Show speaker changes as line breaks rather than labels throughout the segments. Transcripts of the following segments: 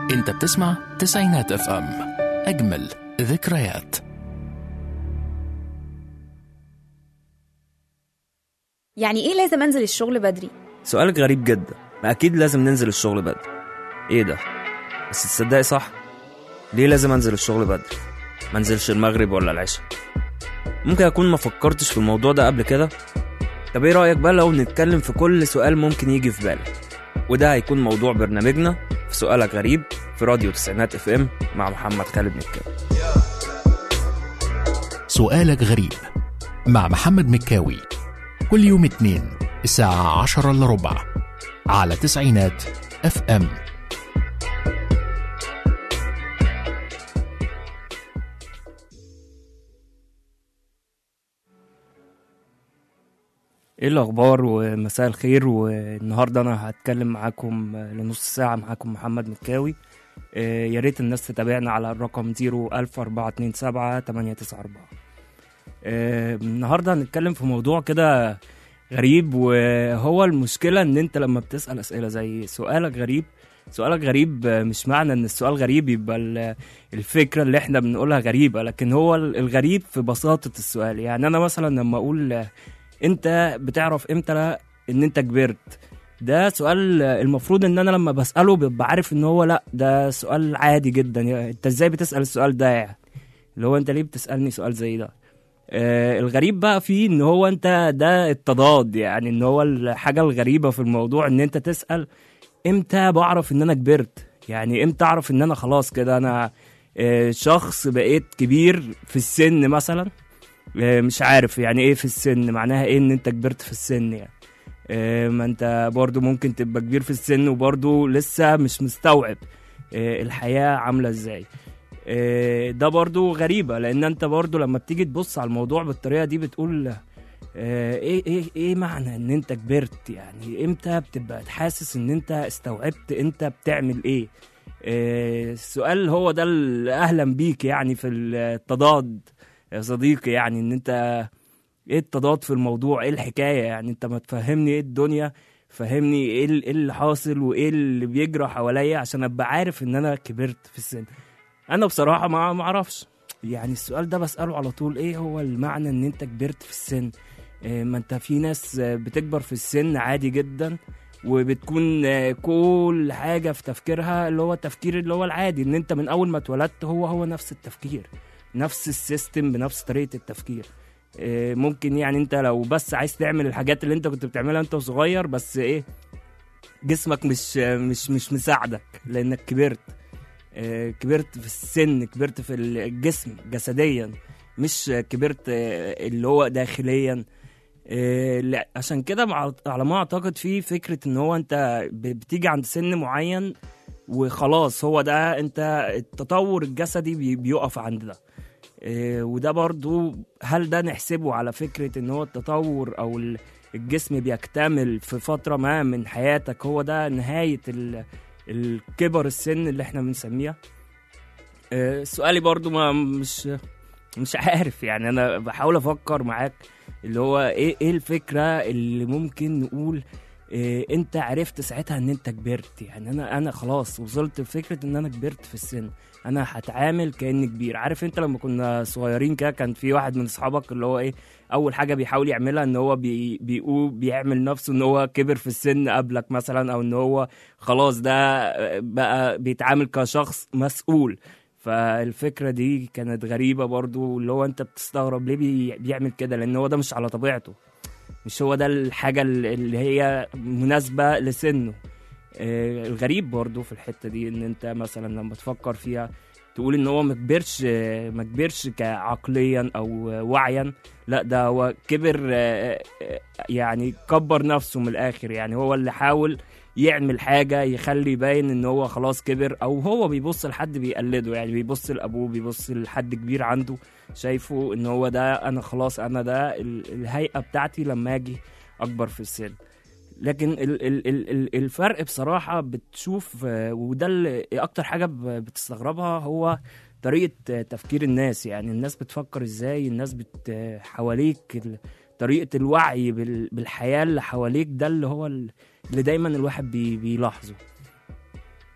انت بتسمع تسعينات اف ام اجمل ذكريات
يعني ايه لازم انزل الشغل بدري
سؤالك غريب جدا ما اكيد لازم ننزل الشغل بدري ايه ده بس تصدقي صح ليه لازم انزل الشغل بدري ما انزلش المغرب ولا العشاء ممكن اكون ما فكرتش في الموضوع ده قبل كده طب ايه رايك بقى لو نتكلم في كل سؤال ممكن يجي في بالك وده هيكون موضوع برنامجنا في سؤالك غريب في راديو تسعينات اف ام مع محمد خالد مكاوي
سؤالك غريب مع محمد مكاوي كل يوم اثنين الساعة عشرة إلا ربع على تسعينات اف ام
ايه الاخبار ومساء الخير والنهارده انا هتكلم معاكم لنص ساعه معاكم محمد مكاوي آه، يا ريت الناس تتابعنا على الرقم 01427 894 آه، النهارده هنتكلم في موضوع كده غريب وهو المشكله ان انت لما بتسال اسئله زي سؤالك غريب سؤالك غريب آه، مش معنى ان السؤال غريب يبقى ال- الفكره اللي احنا بنقولها غريبه لكن هو الغريب في بساطه السؤال يعني انا مثلا لما اقول آه، انت بتعرف امتى ان انت كبرت ده سؤال المفروض ان انا لما بساله ببقى عارف ان هو لا ده سؤال عادي جدا يعني انت ازاي بتسال السؤال ده يعني اللي هو انت ليه بتسالني سؤال زي ده آه الغريب بقى فيه ان هو انت ده التضاد يعني ان هو الحاجه الغريبه في الموضوع ان انت تسال امتى بعرف ان انا كبرت يعني امتى اعرف ان انا خلاص كده انا آه شخص بقيت كبير في السن مثلا آه، مش عارف يعني ايه في السن معناها ايه ان انت كبرت في السن يعني آه، ما انت برضو ممكن تبقى كبير في السن وبرضو لسه مش مستوعب آه، الحياة عاملة ازاي آه، ده برضو غريبة لان انت برضو لما بتيجي تبص على الموضوع بالطريقة دي بتقول آه، ايه ايه ايه معنى ان انت كبرت يعني امتى بتبقى حاسس ان انت استوعبت انت بتعمل ايه آه، السؤال هو ده اللي اهلا بيك يعني في التضاد يا صديقي يعني ان انت ايه التضاد في الموضوع ايه الحكايه يعني انت ما تفهمني ايه الدنيا فهمني ايه ال- إيه اللي حاصل وايه اللي بيجرى حواليا عشان ابقى عارف ان انا كبرت في السن انا بصراحه ما ما اعرفش يعني السؤال ده بساله على طول ايه هو المعنى ان انت كبرت في السن إيه ما انت في ناس آه، بتكبر في السن عادي جدا وبتكون آه، كل حاجه في تفكيرها اللي هو التفكير اللي هو العادي ان انت من اول ما اتولدت هو هو نفس التفكير نفس السيستم بنفس طريقه التفكير إيه، ممكن يعني انت لو بس عايز تعمل الحاجات اللي انت كنت بتعملها انت وصغير بس ايه جسمك مش مش مش مساعدك لانك كبرت إيه، كبرت في السن كبرت في الجسم جسديا مش كبرت آه، اللي هو داخليا إيه، لا عشان كده مع- على ما اعتقد في فكره ان هو انت ب- بتيجي عند سن معين وخلاص هو ده انت التطور الجسدي بي- بيقف عند ده إيه، وده برضو هل ده نحسبه على فكرة ان هو التطور او ال- الجسم بيكتمل في فترة ما من حياتك هو ده نهاية ال- الكبر السن اللي احنا بنسميها إيه، سؤالي برضو ما مش مش عارف يعني انا بحاول افكر معاك اللي هو ايه ايه الفكرة اللي ممكن نقول إيه انت عرفت ساعتها ان انت كبرت يعني انا انا خلاص وصلت لفكرة ان انا كبرت في السن انا هتعامل كاني كبير عارف انت لما كنا صغيرين كده كان في واحد من اصحابك اللي هو ايه اول حاجه بيحاول يعملها ان هو بي بيقول بيعمل نفسه ان هو كبر في السن قبلك مثلا او ان هو خلاص ده بقى بيتعامل كشخص مسؤول فالفكره دي كانت غريبه برضو اللي هو انت بتستغرب ليه بي بيعمل كده لان هو ده مش على طبيعته مش هو ده الحاجه اللي هي مناسبه لسنه آه، الغريب برضو في الحته دي ان انت مثلا لما تفكر فيها تقول ان هو ما كبرش آه، ما كبرش كعقليا او آه، وعيا لا ده هو كبر آه، آه، يعني كبر نفسه من الاخر يعني هو اللي حاول يعمل حاجة يخلي يبين ان هو خلاص كبر او هو بيبص لحد بيقلده يعني بيبص لابوه بيبص لحد كبير عنده شايفه ان هو ده انا خلاص انا ده ال- الهيئة بتاعتي لما اجي اكبر في السن لكن ال ال ال ال الفرق بصراحة بتشوف آه، وده اللي اكتر حاجة ب- بتستغربها هو طريقة آه، تفكير الناس يعني الناس بتفكر ازاي الناس بت آه، حواليك ال- طريقة الوعي بال- بالحياة اللي حواليك ده اللي هو ال- اللي دايما الواحد بي بيلاحظه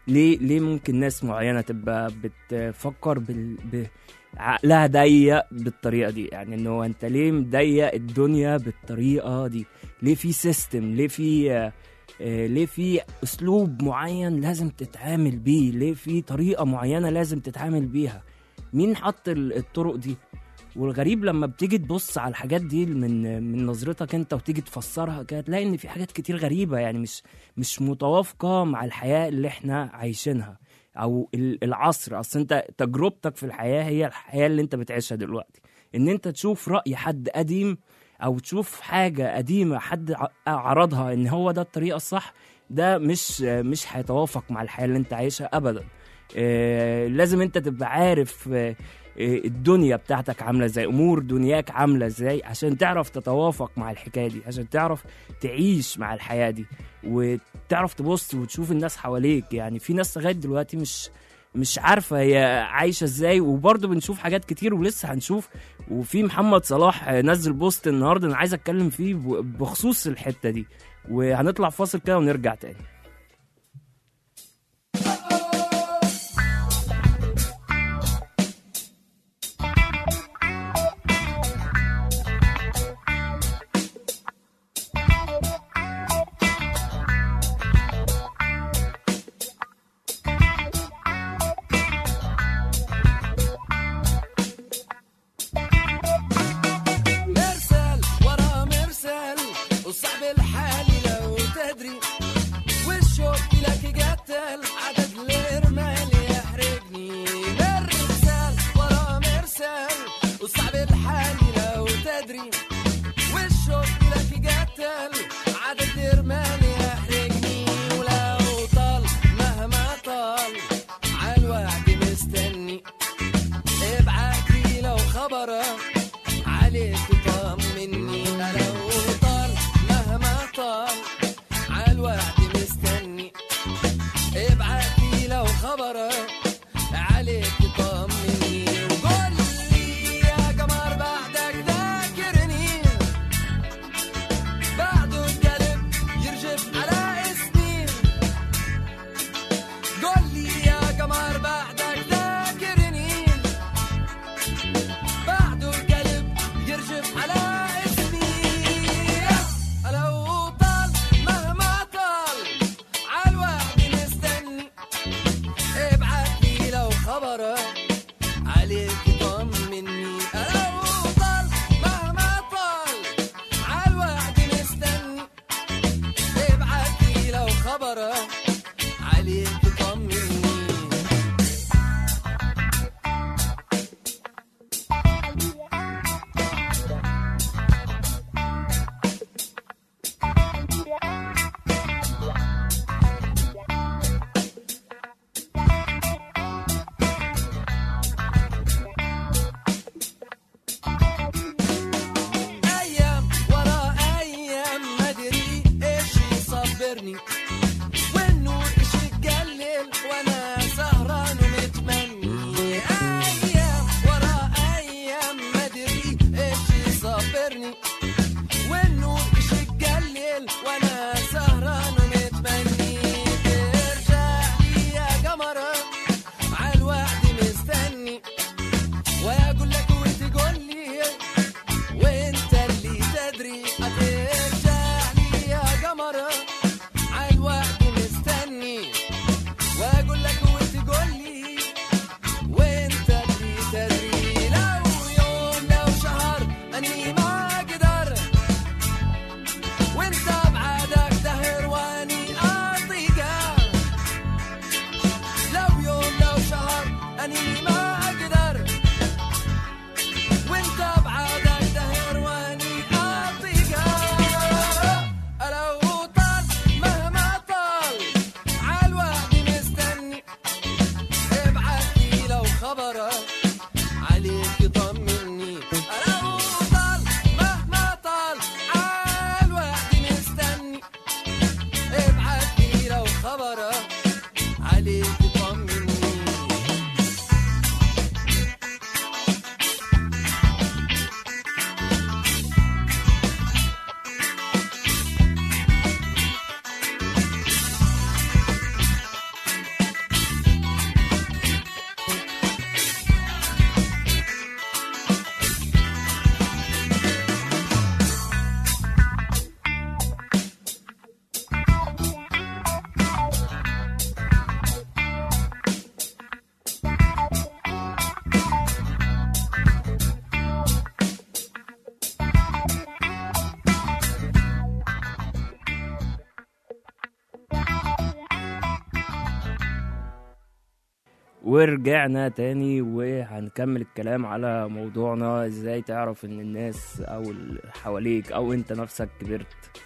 ليه ليه ممكن ناس معينه تبقى بتفكر بال ب... عقلها ضيق بالطريقه دي يعني انه انت ليه مضيق الدنيا بالطريقه دي ليه في سيستم ليه في آه، آه، ليه في اسلوب معين لازم تتعامل بيه ليه في طريقه معينه لازم تتعامل بيها مين حط ال- الطرق دي والغريب لما بتيجي تبص على الحاجات دي من من نظرتك انت وتيجي تفسرها كده تلاقي ان في حاجات كتير غريبه يعني مش مش متوافقه مع الحياه اللي احنا عايشينها او ال- العصر اصل انت تجربتك في الحياه هي الحياه اللي انت بتعيشها دلوقتي ان انت تشوف راي حد قديم او تشوف حاجه قديمه حد ع- عرضها ان هو ده الطريقه الصح ده مش مش هيتوافق مع الحياه اللي انت عايشها ابدا آه، لازم انت تبقى عارف آه، آه، الدنيا بتاعتك عامله ازاي امور دنياك عامله ازاي عشان تعرف تتوافق مع الحكايه دي عشان تعرف تعيش مع الحياه دي وتعرف تبص وتشوف الناس حواليك يعني في ناس لغايه دلوقتي مش مش عارفه هي عايشه ازاي وبرضه بنشوف حاجات كتير ولسه هنشوف وفي محمد صلاح آه، نزل بوست النهارده انا عايز اتكلم فيه ب- بخصوص الحته دي وهنطلع فاصل كده ونرجع تاني
مرسل ورا مرسل وصعب الحال لو تدري والشوق لك يقتل عدد الرمال يحرقني مرسل ورا مرسل وصعب الحال لو تدري والشوق لك يقتل عدد الرمال يحرقني ولو طال مهما طال عالوعد مستني ابعتي لو خبره عليك طمني لو طال مهما طال عالوعد مستني ابعتي لو خبره عليك طمني وقول لي يا قمر بعدك ذاكرني بعده القلب يرجف على اسمي قول لي يا قمر بعدك ذاكرني بعده القلب يرجف على اسمي لو طال مهما طال عالوعد مستني ابعت لي لو خبره عليك طمني لو طال مهما طال عالوعد مستني ابعت لي لو خبره عليك طمني ايام ورا ايام ما ادري ايش يصبرني والنور ايش يقلل وانا سهران ومتمني ايام ورا ايام ما ادري ايش يصبرني والنور ايش يقلل وانا سهران ومتمني ترجع لي يا قمره عالوعد مستني واقول لك وتقول لي وانت اللي تدري هترجع لي يا قمر
ورجعنا تاني وهنكمل الكلام على موضوعنا ازاي تعرف ان الناس او اللي حواليك او انت نفسك كبرت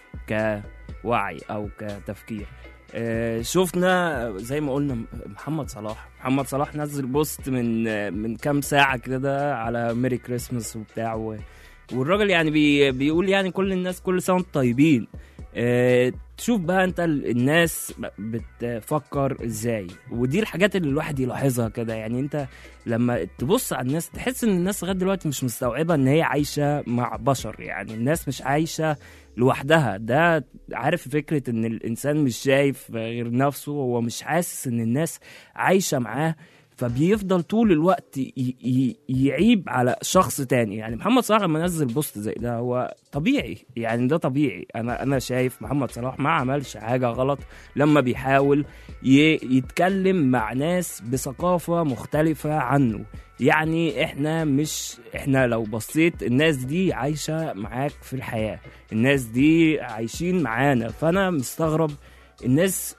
كوعي او كتفكير آه، شفنا زي ما قلنا محمد صلاح محمد صلاح نزل بوست من آه، من كام ساعة كده على ميري كريسماس وبتاع و- والراجل يعني بي بيقول يعني كل الناس كل سنة وانتم طيبين آه، تشوف بقى انت ال- الناس بتفكر ازاي ودي الحاجات اللي الواحد يلاحظها كده يعني انت لما تبص على الناس تحس ان الناس لغايه دلوقتي مش مستوعبه ان هي عايشه مع بشر يعني الناس مش عايشه لوحدها ده عارف فكره ان الانسان مش شايف غير نفسه هو مش حاسس ان الناس عايشه معاه فبيفضل طول الوقت ي- ي- يعيب على شخص تاني يعني محمد صلاح لما نزل بوست زي ده هو طبيعي يعني ده طبيعي انا انا شايف محمد صلاح ما عملش حاجه غلط لما بيحاول ي- يتكلم مع ناس بثقافه مختلفه عنه يعني احنا مش احنا لو بصيت الناس دي عايشه معاك في الحياه الناس دي عايشين معانا فانا مستغرب الناس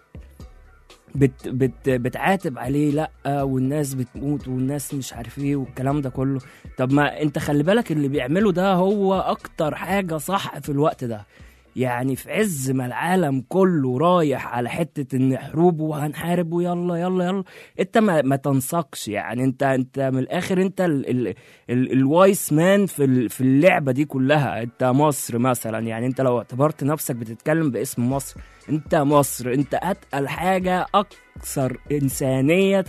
بت بت بتعاتب عليه لا والناس بتموت والناس مش عارف ايه والكلام ده كله طب ما انت خلي بالك اللي بيعمله ده هو اكتر حاجه صح في الوقت ده يعني في عز ما العالم كله رايح على حته ان حروب وهنحارب ويلا يلا يلا انت ما, ما تنسقش يعني انت انت من الاخر انت ال ال ال الوايس مان في ال- في اللعبه دي كلها انت مصر مثلا يعني انت لو اعتبرت نفسك بتتكلم باسم مصر انت مصر انت اتقل حاجه اكثر انسانيه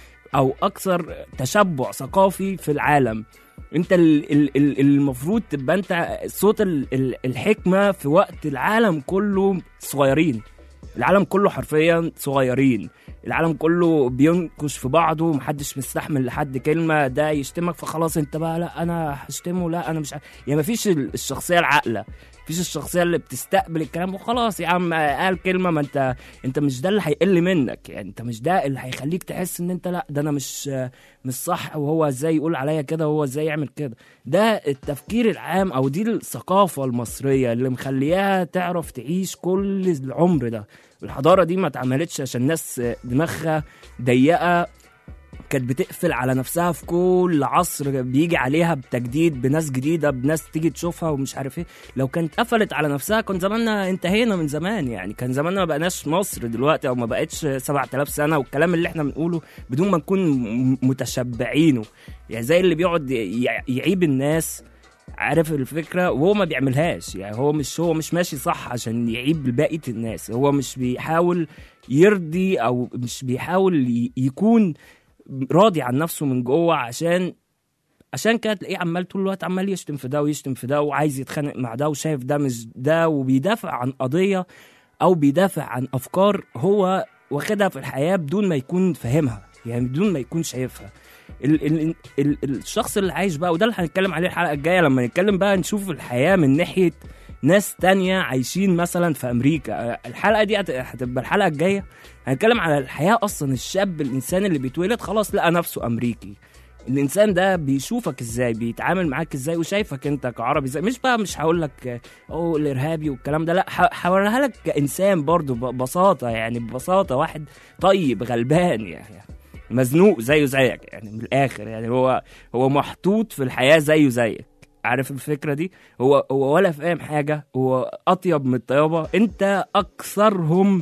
او اكثر تشبع ثقافي في العالم انت ال- ال- ال- المفروض تبقى انت صوت ال- ال- الحكمه في وقت العالم كله صغيرين العالم كله حرفيا صغيرين العالم كله بينكش في بعضه ومحدش مستحمل لحد كلمه ده يشتمك فخلاص انت بقى لا انا هشتمه لا انا مش ع... يعني مفيش ال- الشخصيه العاقله مفيش الشخصيه اللي بتستقبل الكلام وخلاص يا عم قال كلمه ما انت انت مش ده اللي هيقل منك يعني انت مش ده اللي هيخليك تحس ان انت لا ده انا مش مش صح وهو ازاي يقول عليا كده وهو ازاي يعمل كده ده التفكير العام او دي الثقافه المصريه اللي مخلياها تعرف تعيش كل العمر ده الحضاره دي ما اتعملتش عشان ناس دماغها ضيقه كانت بتقفل على نفسها في كل عصر بيجي عليها بتجديد بناس جديده بناس تيجي تشوفها ومش عارف ايه لو كانت قفلت على نفسها كان زماننا انتهينا من زمان يعني كان زماننا ما بقناش مصر دلوقتي او ما بقتش 7000 سنه والكلام اللي احنا بنقوله بدون ما نكون م- متشبعينه يعني زي اللي بيقعد ي- يعيب الناس عارف الفكره وهو ما بيعملهاش يعني هو مش هو مش ماشي صح عشان يعيب بقيه الناس هو مش بيحاول يرضي او مش بيحاول ي- يكون راضي عن نفسه من جوه عشان عشان كده تلاقيه عمال طول الوقت عمال يشتم في ده ويشتم في ده وعايز يتخانق مع ده وشايف ده مش ده وبيدافع عن قضيه او بيدافع عن افكار هو واخدها في الحياه بدون ما يكون فاهمها يعني بدون ما يكون شايفها ال ال ال الشخص اللي عايش بقى وده اللي هنتكلم عليه الحلقه الجايه لما نتكلم بقى نشوف الحياه من ناحيه ناس تانية عايشين مثلا في امريكا الحلقه دي هت- هتبقى الحلقه الجايه هنتكلم على الحياه اصلا الشاب الانسان اللي بيتولد خلاص لقى نفسه امريكي الانسان ده بيشوفك ازاي بيتعامل معاك ازاي وشايفك انت كعربي ازاي مش بقى مش هقول لك اوه الارهابي والكلام ده لا ح- هوريها لك كانسان برضو ببساطه يعني ببساطه واحد طيب غلبان يعني مزنوق زيه زيك يعني من الاخر يعني هو هو محطوط في الحياه زيه زيك عارف الفكره دي هو هو ولا فاهم حاجه هو اطيب من الطيابه انت اكثرهم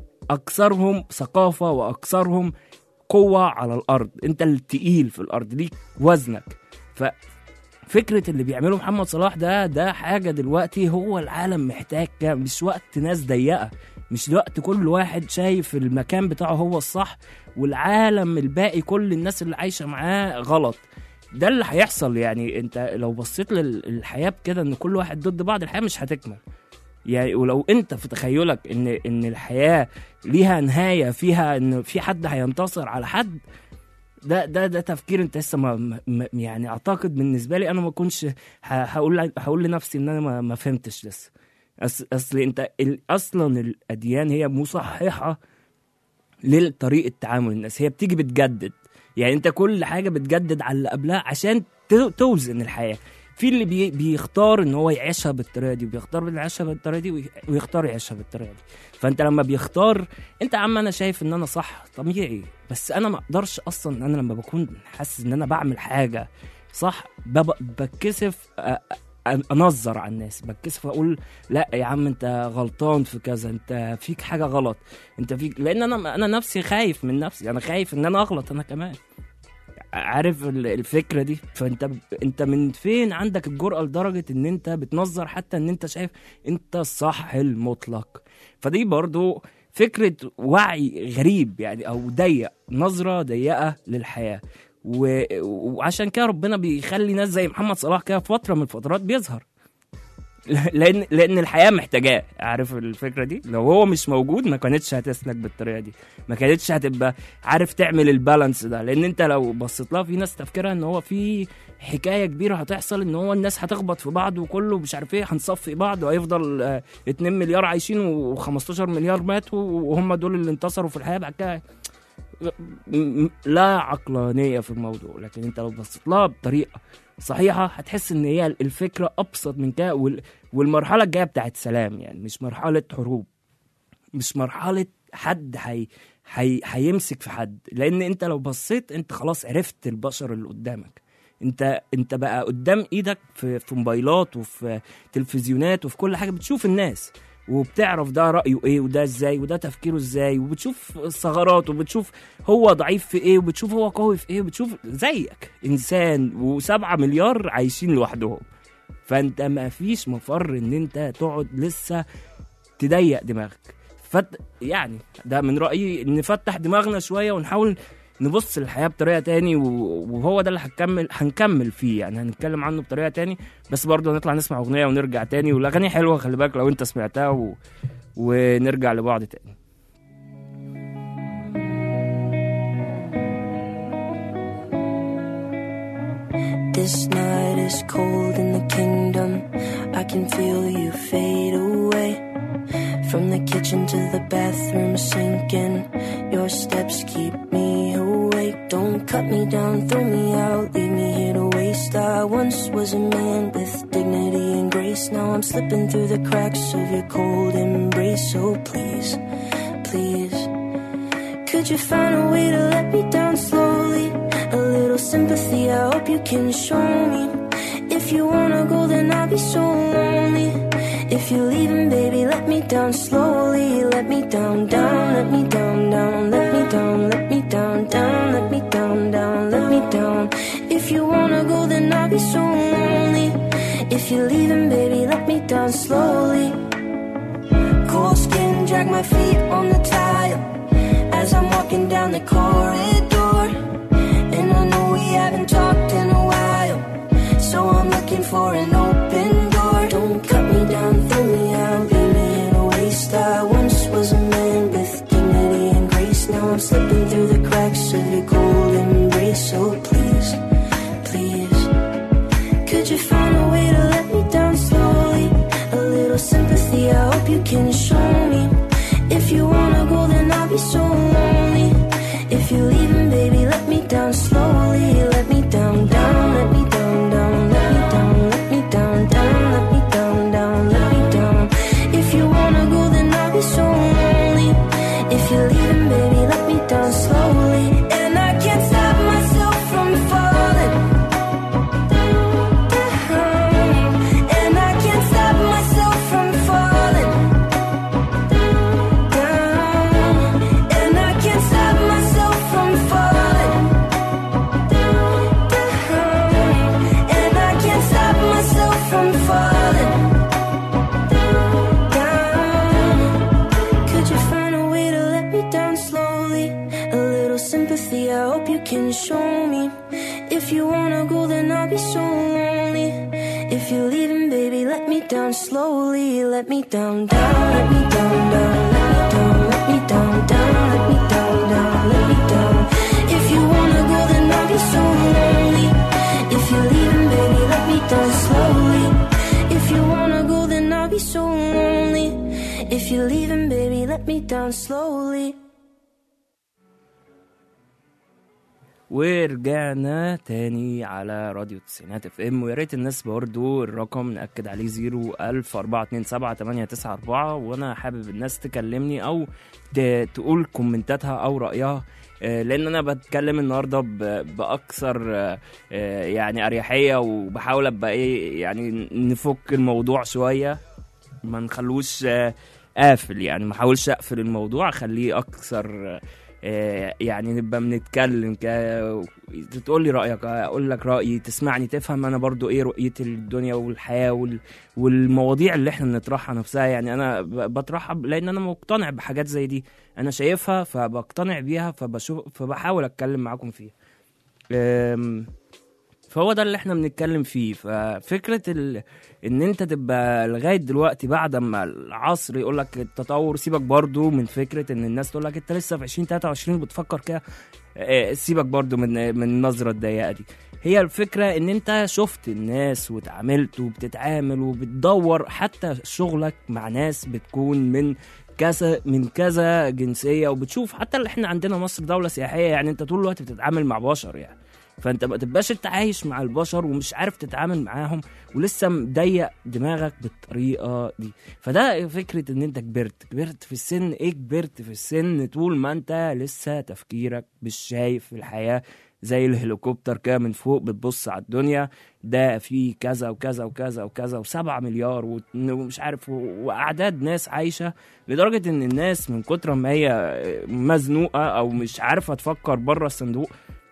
اكثرهم ثقافه واكثرهم قوه على الارض انت التقيل في الارض ليك وزنك ففكره اللي بيعمله محمد صلاح ده ده حاجه دلوقتي هو العالم محتاج كده، مش وقت ناس ضيقه مش وقت كل واحد شايف المكان بتاعه هو الصح والعالم الباقي كل الناس اللي عايشه معاه غلط ده اللي هيحصل يعني انت لو بصيت لل- للحياه بكده ان كل واحد ضد بعض الحياه مش هتكمل يعني ولو انت في تخيلك ان ان الحياه ليها نهايه فيها ان في حد هينتصر على حد ده ده ده تفكير انت لسه ما ما- يعني اعتقد بالنسبه لي انا ما كنتش ه- هقول هقول لنفسي ان انا ما, ما فهمتش لسه أصل, اصل انت ال- اصلا الاديان هي مصححه لطريقه تعامل الناس هي بتيجي بتجدد يعني انت كل حاجه بتجدد على اللي قبلها عشان تو- توزن الحياه في اللي بي بيختار ان هو يعيشها بالطريقه دي وبيختار يعيشها بالطريقه دي وي- ويختار يعيشها بالطريقه دي فانت لما بيختار انت يا عم انا شايف ان انا صح طبيعي بس انا ما اقدرش اصلا انا لما بكون حاسس ان انا بعمل حاجه صح بب- بتكسف أ- أ- انظر على الناس بتكسف اقول لا يا عم انت غلطان في كذا انت فيك حاجه غلط انت فيك لان انا انا نفسي خايف من نفسي انا خايف ان انا اغلط انا كمان عارف ال- الفكره دي فانت ب- انت من فين عندك الجرأه لدرجه ان انت بتنظر حتى ان انت شايف انت الصح المطلق فدي برضو فكره وعي غريب يعني او ضيق نظره ضيقه للحياه و... وعشان كده ربنا بيخلي ناس زي محمد صلاح كده في فتره من الفترات بيظهر لان لان الحياه محتاجاه عارف الفكره دي لو هو مش موجود ما كانتش هتسلك بالطريقه دي ما كانتش هتبقى عارف تعمل البالانس ده لان انت لو بصيت لها في ناس تفكيرها ان هو في حكايه كبيره هتحصل ان هو الناس هتخبط في بعض وكله مش عارف ايه هنصفي بعض وهيفضل آه، 2 مليار عايشين و15 مليار ماتوا وهم دول اللي انتصروا في الحياه بعد كده م- م- لا عقلانيه في الموضوع لكن انت لو بصيت لها بطريقه صحيحه هتحس ان هي الفكره ابسط من كده وال- والمرحله الجايه بتاعت سلام يعني مش مرحله حروب مش مرحله حد هي هي هيمسك في حد لان انت لو بصيت انت خلاص عرفت البشر اللي قدامك انت انت بقى قدام ايدك في في موبايلات وفي تلفزيونات وفي كل حاجه بتشوف الناس وبتعرف ده رايه ايه وده ازاي وده تفكيره ازاي وبتشوف الثغرات وبتشوف هو ضعيف في ايه وبتشوف هو قوي في ايه وبتشوف زيك انسان وسبعة مليار عايشين لوحدهم فانت ما فيش مفر ان انت تقعد لسه تضيق دماغك فت يعني ده من رايي نفتح دماغنا شويه ونحاول نبص للحياه بطريقه تاني و- وهو ده اللي هنكمل هنكمل فيه يعني هنتكلم عنه بطريقه تاني بس برضه نطلع نسمع اغنيه ونرجع تاني والاغاني حلوه خلي بالك لو انت سمعتها و... ونرجع لبعض تاني
This night is cold in the kingdom. I can feel you fade away. From the kitchen to the bathroom sinking. Your steps keep me awake. Don't cut me down, throw me out, leave me here to waste. I once was a man with dignity and grace. Now I'm slipping through the cracks of your cold embrace. So please, please. Could you find a way to let me down slowly? A little sympathy, I hope you can show me. If you wanna go, then I'll be so lonely. If you're leaving, baby, let me down slowly. Let me down, down, let me down, down, let me down, let me down, down, let me down, down, let me down. If you wanna go, then I'll be so lonely. If you're leaving, baby, let me down slowly. Cold skin, drag my feet on the tile as I'm walking down the corridor. And I know we haven't talked in a while, so I'm looking for an open door. Don't cut me down, throw me out, leave me in a waste. I once was a man with dignity and grace. Now I'm slipping through the cracks of your cold embrace. So please, please. Could you find a way to let me down slowly? A little sympathy, I hope you can show me. If you wanna go, then I'll be so lonely. If you're leaving, baby, let me down slowly. Let me down, down, let me down, down, let me down, let me down, down, let me down, down, let me down. If you wanna go, then I'll be so lonely. If you're leaving, baby, let me down slowly. And I can't stop myself from falling. And I can't stop myself from falling down. And I can't stop myself from falling down. And I can't stop myself from falling down. Could you find a way to let me down slowly? A little sympathy, I hope you can show me. If you wanna go, then I'll be so lonely. If you're leaving, baby, let me down slowly. Let me down, down, let me down, down, let me down, let me down, down, let me down, down, let me down. If you wanna go, then I'll be so lonely. If you're leaving, baby, let me down slowly. If you wanna go, then I'll be so lonely. If you're leaving, baby, let me down slowly.
ورجعنا تاني على راديو تسعينات اف ام ويا ريت الناس برضو الرقم نأكد عليه زيرو ألف أربعة اتنين سبعة تمانية تسعة أربعة وأنا حابب الناس تكلمني أو ت- تقول كومنتاتها أو رأيها آه، لأن أنا بتكلم النهاردة ب- بأكثر آه، آه، يعني أريحية وبحاول أبقى إيه يعني نفك الموضوع شوية ما نخلوش آه، قافل يعني ما احاولش اقفل الموضوع اخليه اكثر آه، يعني نبقى بنتكلم ك- تقول لي رايك اقول لك رايي تسمعني تفهم انا برضو ايه رؤيتي للدنيا والحياه وال... والمواضيع اللي احنا بنطرحها نفسها يعني انا ب- بطرحها ب- لان انا مقتنع بحاجات زي دي انا شايفها فبقتنع بيها فبشوف فبحاول اتكلم معاكم فيها أم، فهو ده اللي احنا بنتكلم فيه ففكره ال... ان انت تبقى لغايه دلوقتي بعد ما العصر يقول لك التطور سيبك برضو من فكره ان الناس تقول لك انت لسه في 2023 بتفكر كده اه، سيبك برضو من من النظره الضيقه دي هي الفكره ان انت شفت الناس واتعاملت وبتتعامل وبتدور حتى شغلك مع ناس بتكون من كذا من كذا جنسيه وبتشوف حتى اللي احنا عندنا مصر دوله سياحيه يعني انت طول الوقت بتتعامل مع بشر يعني فانت ما تبقاش انت عايش مع البشر ومش عارف تتعامل معاهم ولسه مضيق دماغك بالطريقه دي فده فكره ان انت كبرت كبرت في السن ايه كبرت في السن طول ما انت لسه تفكيرك مش شايف الحياه زي الهليكوبتر كده من فوق بتبص على الدنيا ده فيه كذا وكذا وكذا وكذا وسبعة مليار وت- ومش عارف و- واعداد ناس عايشه لدرجه ان الناس من كتر ما هي مزنوقه او مش عارفه تفكر بره الصندوق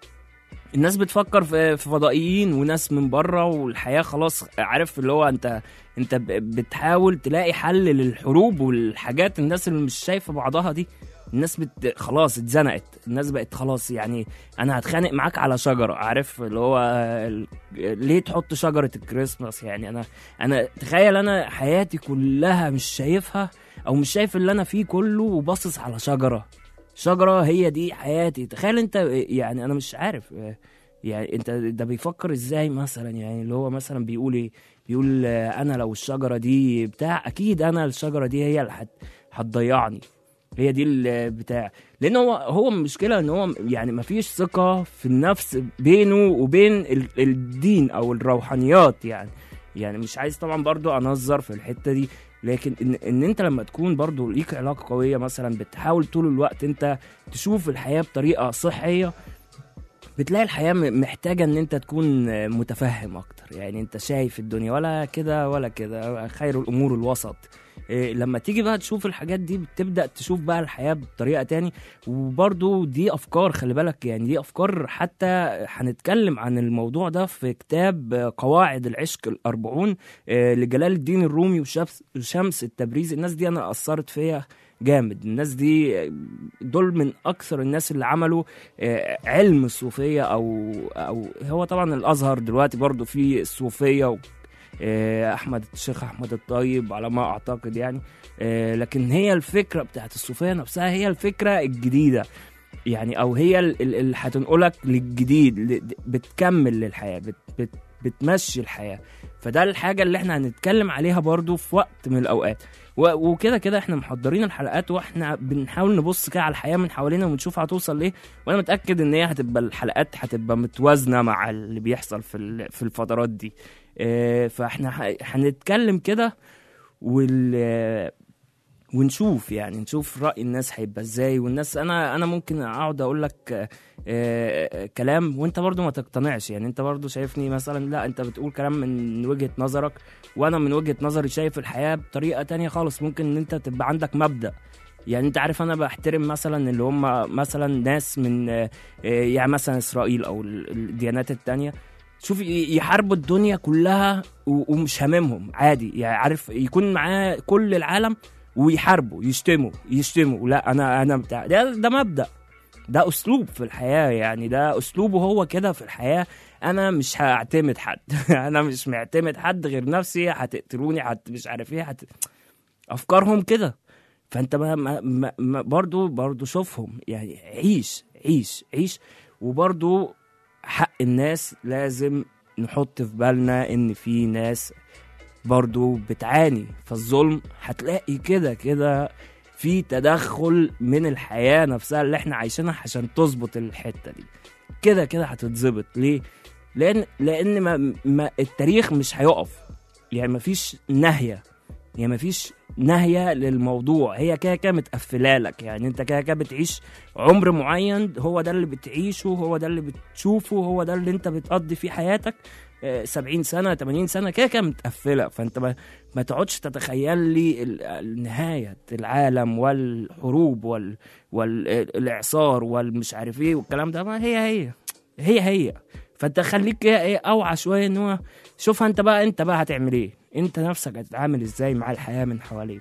الناس بتفكر في في فضائيين وناس من بره والحياه خلاص عارف اللي هو انت انت ب- بتحاول تلاقي حل للحروب والحاجات الناس اللي مش شايفه بعضها دي الناس بت... خلاص اتزنقت الناس بقت خلاص يعني انا هتخانق معاك على شجره عارف اللي هو ال- ليه تحط شجره الكريسماس يعني انا انا تخيل انا حياتي كلها مش شايفها او مش شايف اللي انا فيه كله وباصص على شجره شجره هي دي حياتي تخيل انت يعني انا مش عارف يعني انت ده بيفكر ازاي مثلا يعني اللي هو مثلا بيقول ايه بيقول آه، انا لو الشجره دي بتاع اكيد انا الشجره دي هي اللي هت- هتضيعني هي دي البتاع لان هو هو المشكله ان هو يعني ما فيش ثقه في النفس بينه وبين ال- الدين او الروحانيات يعني يعني مش عايز طبعا برضو انظر في الحته دي لكن ان, إن انت لما تكون برضو ليك علاقه قويه مثلا بتحاول طول الوقت انت تشوف الحياه بطريقه صحيه بتلاقي الحياة م- محتاجة ان انت تكون آه، متفهم اكتر يعني انت شايف الدنيا ولا كده ولا كده خير الامور الوسط إيه، لما تيجي بقى تشوف الحاجات دي بتبدأ تشوف بقى الحياة بطريقة تاني وبرضو دي افكار خلي بالك يعني دي افكار حتى هنتكلم عن الموضوع ده في كتاب آه، قواعد العشق الاربعون آه، لجلال الدين الرومي وشمس شمس التبريزي الناس دي انا اثرت فيا جامد الناس دي آه، دول من اكثر الناس اللي عملوا آه، علم الصوفيه او او هو طبعا الازهر دلوقتي برضو في الصوفيه و آه، احمد الشيخ احمد الطيب على ما اعتقد يعني آه، لكن هي الفكره بتاعت الصوفيه نفسها هي الفكره الجديده يعني او هي ال- ال- اللي هتنقلك للجديد ل- بتكمل للحياه بت بت بتمشي الحياه فده الحاجه اللي احنا هنتكلم عليها برضو في وقت من الاوقات و- وكده كده احنا محضرين الحلقات واحنا بنحاول نبص كده على الحياه من حوالينا ونشوف هتوصل ليه وانا متاكد ان هي هتبقى الحلقات هتبقى متوازنه مع اللي بيحصل في ال- في الفترات دي اه، فاحنا ه- هنتكلم كده وال ونشوف يعني نشوف راي الناس هيبقى ازاي والناس انا انا ممكن اقعد اقول لك آه، آه، كلام وانت برضو ما تقتنعش يعني انت برضو شايفني مثلا لا انت بتقول كلام من وجهه نظرك وانا من وجهه نظري شايف الحياه بطريقه تانية خالص ممكن ان انت تبقى عندك مبدا يعني انت عارف انا بحترم مثلا اللي هم مثلا ناس من آه، آه، يعني مثلا اسرائيل او ال- الديانات التانية شوف ي- يحاربوا الدنيا كلها و- ومش هاممهم عادي يعني عارف يكون معاه كل العالم ويحاربوا يشتموا يشتموا لا انا انا بتاع ده ده مبدا ده اسلوب في الحياه يعني ده اسلوبه هو كده في الحياه انا مش هعتمد حد انا مش معتمد حد غير نفسي هتقتلوني هت مش عارف ايه هت... افكارهم كده فانت ما ما ما ما برضو برضو شوفهم يعني عيش عيش عيش وبرضو حق الناس لازم نحط في بالنا ان في ناس برضو بتعاني فالظلم هتلاقي كده كده في تدخل من الحياة نفسها اللي احنا عايشينها عشان تظبط الحتة دي كده كده هتتظبط ليه لان لان ما, ما التاريخ مش هيقف يعني مفيش نهيه يعني مفيش نهيه للموضوع هي كده كده متقفله لك يعني انت كده كده بتعيش عمر معين هو ده اللي بتعيشه هو ده اللي بتشوفه هو ده اللي انت بتقضي فيه حياتك آه، 70 سنه 80 سنه كده كده متقفله فانت ما, ما تقعدش تتخيل لي ال- ال- نهايه العالم والحروب وال والاعصار والمش عارف ايه والكلام ده ما هي هي هي هي فانت خليك كده ايه اوعى شويه ان هو شوفها انت بقى انت بقى هتعمل ايه انت نفسك هتتعامل ازاي مع الحياه من حواليك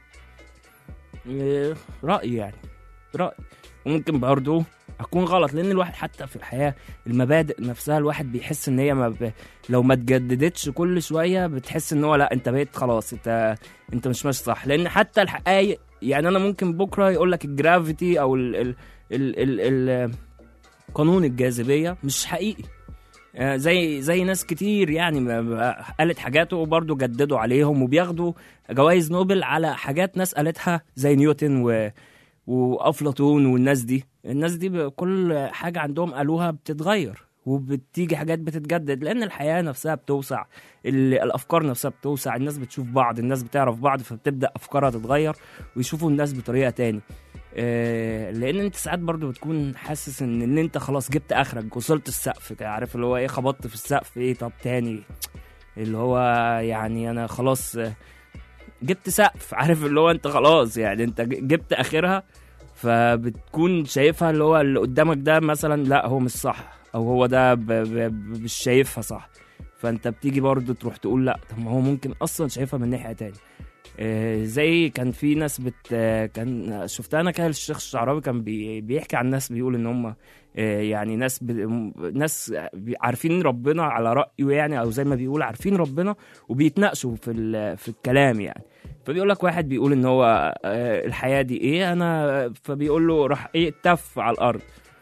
إيه، رايي يعني رايي وممكن برضه اكون غلط لان الواحد حتى في الحياه المبادئ نفسها الواحد بيحس ان هي ما ب... لو ما اتجددتش كل شويه بتحس ان هو لا انت بقيت خلاص انت انت مش ماشي صح لان حتى الحقائق يعني انا ممكن بكره يقول لك الجرافيتي او ال... ال... ال... ال... ال... قانون الجاذبيه مش حقيقي آه، زي زي ناس كتير يعني ما- ما- قالت حاجات وبرضه جددوا عليهم وبياخدوا جوائز نوبل على حاجات ناس قالتها زي نيوتن و وافلاطون والناس دي الناس دي ب- كل حاجه عندهم قالوها بتتغير وبتيجي حاجات بتتجدد لان الحياه نفسها بتوسع ال- الافكار نفسها بتوسع الناس بتشوف بعض الناس بتعرف بعض فبتبدا افكارها تتغير ويشوفوا الناس بطريقه تاني آه، لان انت ساعات برضو بتكون حاسس ان ان انت خلاص جبت اخرك وصلت السقف كده، عارف اللي هو ايه خبطت في السقف ايه طب تاني اللي هو يعني انا خلاص آه، جبت سقف عارف اللي هو انت خلاص يعني انت ج- جبت اخرها فبتكون شايفها اللي هو اللي قدامك ده مثلا لا هو مش صح او هو ده ب- ب- ب- مش شايفها صح فانت بتيجي برضو تروح تقول لا طب ما هو ممكن اصلا شايفها من ناحيه تاني آه، زي كان في ناس بت آه، كان شفتها انا كان الشيخ الشعراوي كان بي بيحكي عن ناس بيقول ان هم آه، يعني ناس ب... م- ناس بي- عارفين ربنا على رايه يعني او زي ما بيقول عارفين ربنا وبيتناقشوا في ال... في الكلام يعني فبيقول لك واحد بيقول ان هو آه، الحياه دي ايه انا فبيقول له راح ايه تف على الارض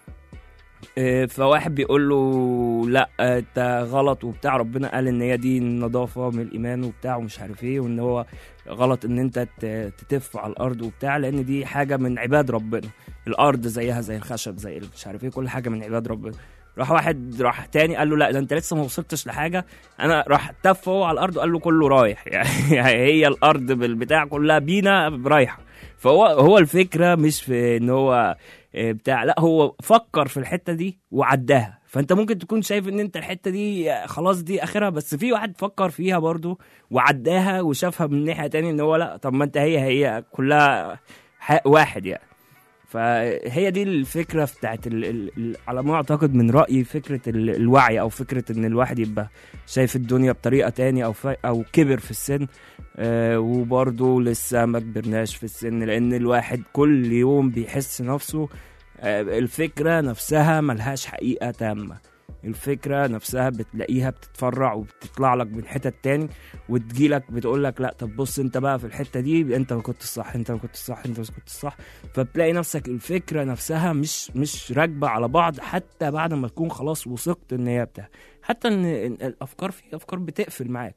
آه، فواحد بيقول له لا آه، انت غلط وبتاع ربنا قال ان هي دي النظافه من الايمان وبتاع ومش عارف ايه وان هو غلط ان انت ت- تتف على الارض وبتاع لان دي حاجه من عباد ربنا الارض زيها زي الخشب زي ال- مش عارف ايه كل حاجه من عباد ربنا راح واحد راح تاني قال له لا ده انت لسه ما وصلتش لحاجه انا راح تف هو على الارض وقال له كله رايح يعني يعني هي الارض بالبتاع كلها بينا رايحه فهو هو الفكره مش في ان هو آه، بتاع لا هو فكر في الحته دي وعداها فانت ممكن تكون شايف ان انت الحته دي آه، خلاص دي اخرها بس في واحد فكر فيها برضو وعداها وشافها من ناحيه تاني ان هو لا طب ما انت هي هي كلها ح- واحد يعني فهي دي الفكره بتاعت ال ال ال على ما اعتقد من رايي فكره ال الوعي او فكره ان الواحد يبقى شايف الدنيا بطريقه تاني او ف او كبر في السن آه وبرضه لسه ما كبرناش في السن لان الواحد كل يوم بيحس نفسه آه الفكره نفسها ملهاش حقيقه تامه الفكره نفسها بتلاقيها بتتفرع وبتطلع لك من حتت تاني وتجيلك بتقول لك لا طب بص انت بقى في الحته دي انت ما كنتش صح انت ما كنتش صح انت ما كنتش صح فبتلاقي نفسك الفكره نفسها مش مش راكبه على بعض حتى بعد ما تكون خلاص وثقت ان هي بتاع حتى ان إن الافكار في افكار بتقفل معاك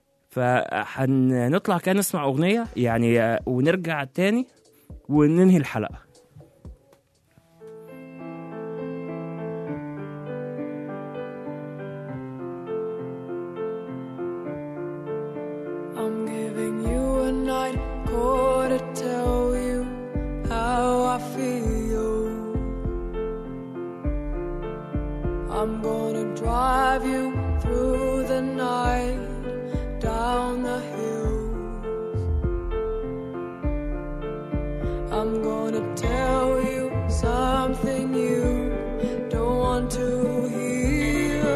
فهنطلع كده نسمع اغنيه يعني آه، ونرجع تاني وننهي الحلقه
I'm giving you a night call to tell you how I feel. I'm gonna drive you through the night down the hills. I'm gonna tell you something you don't want to hear.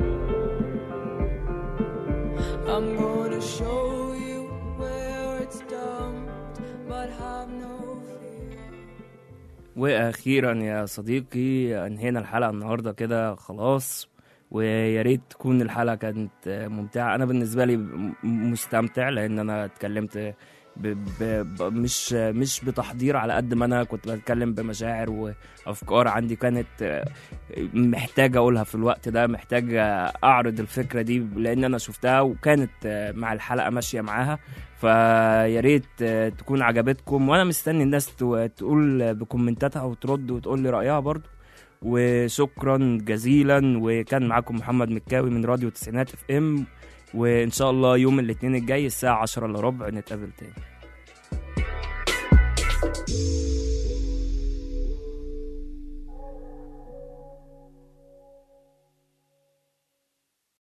I'm gonna show you where it's dumped, but have no fear.
واخيرا يا صديقي انهينا الحلقه النهارده كده خلاص ويا ريت تكون الحلقه كانت ممتعه انا بالنسبه لي م- مستمتع لان انا اتكلمت ب ب ب مش مش بتحضير على قد ما انا كنت بتكلم بمشاعر وافكار عندي كانت محتاج اقولها في الوقت ده محتاج اعرض الفكره دي لان انا شفتها وكانت مع الحلقه ماشيه معاها فيا ريت تكون عجبتكم وانا مستني الناس تو- تقول بكومنتاتها وترد وتقول لي رايها برضو وشكرا جزيلا وكان معاكم محمد مكاوي من راديو تسعينات اف ام وان شاء الله يوم الاثنين الجاي الساعه 10 الا ربع نتقابل تاني